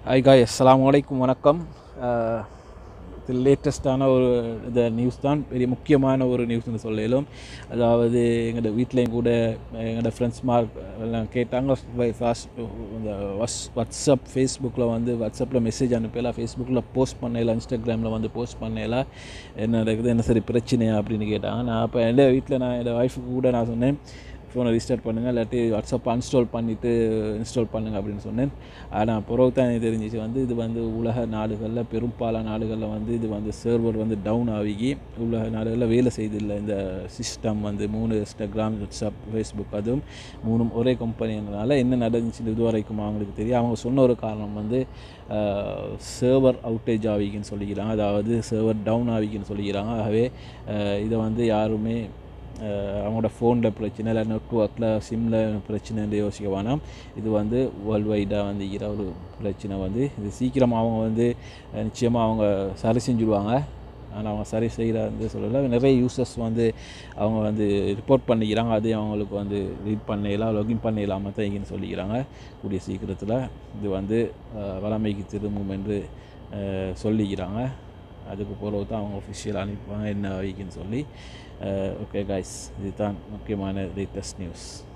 hi காய் அஸ்ஸலாமு அலைக்கும் வணக்கம் அஹ், இது லேட்டஸ்டான ஒரு இந்த நியூஸ் தான் பெரிய முக்கியமான ஒரு நியூஸ்னு சொல்லலும் அதாவது எங்களோட வீட்லேயும் கூட எங்களோட ஃப்ரெண்ட்ஸ் மார்க் எல்லாம் கேட்டாங்க ஃபாஸ்ட் இந்த வாட்ஸ் வாட்ஸ்அப் ஃபேஸ்புக்கில் வந்து வாட்ஸ்அப்பில் மெசேஜ் அனுப்பலாம் ஃபேஸ்புக்கில் போஸ்ட் பண்ணலாம் இன்ஸ்டாகிராமில் வந்து போஸ்ட் பண்ணலாம் என்ன நடக்குது என்ன சரி பிரச்சனையா அப்படின்னு கேட்டாங்க நான் அப்போ என் வீட்டில் நான் என் ஒய்ஃபுக்கு கூட நான் சொன்னேன் ஃபோனை ரீஸ்டார்ட் பண்ணுங்கள் இல்லாட்டி வாட்ஸ்அப் அன்ஸ்டால் பண்ணிவிட்டு இன்ஸ்டால் பண்ணுங்கள் அப்படின்னு சொன்னேன் ஆனால் பிறகு தான் எனக்கு தெரிஞ்சிச்சு வந்து இது வந்து உலக நாடுகளில் பெரும்பாலான நாடுகளில் வந்து இது வந்து சர்வர் வந்து டவுன் ஆகி உலக நாடுகளில் வேலை செய்தில்லை இந்த சிஸ்டம் வந்து மூணு இன்ஸ்டாகிராம் வாட்ஸ்அப் ஃபேஸ்புக் அதுவும் மூணும் ஒரே கம்பெனினால என்ன நடந்துச்சு இது வரைக்கும் அவங்களுக்கு தெரியும் அவங்க சொன்ன ஒரு காரணம் வந்து சர்வர் அவுட்டேஜ் ஆகிக்குன்னு சொல்லிக்கிறாங்க அதாவது சர்வர் டவுன் ஆகிக்குன்னு சொல்லிக்கிறாங்க ஆகவே அஹ், இதை வந்து யாருமே அஹ் அவங்களோட ஃபோனில் பிரச்சனை இல்லை நெட்ஒர்க்கில் சிம்மில் பிரச்சனைன்னு யோசிக்க வேணாம் இது வந்து வேர்ல்டு வைடாக வந்து இருக்கிற ஒரு பிரச்சனை வந்து இது சீக்கிரம் அவங்க வந்து அஹ், நிச்சயமாக அவங்க சரி செஞ்சுடுவாங்க ஆனால் அவங்க சரி செய்கிற வந்து சொல்லலை நிறைய யூசர்ஸ் வந்து அவங்க வந்து ரிப்போர்ட் பண்ணிக்கிறாங்க அதையும் அவங்களுக்கு வந்து ரீட் பண்ணலாம் லாகின் பண்ணலாமல் தான் இங்கேன்னு சொல்லிக்கிறாங்க கூடிய சீக்கிரத்தில் இது வந்து அஹ், வளமைக்கு திரும்பும் என்று அஹ், சொல்லிக்கிறாங்க அதுக்கு பிறகு தான் அவங்க ஒஃபிஷியல் அனுப்புவாங்க என்ன ஆகிக்குன்னு சொல்லி ஓகே காய்ஸ் இதுதான் முக்கியமான லேட்டஸ்ட் நியூஸ்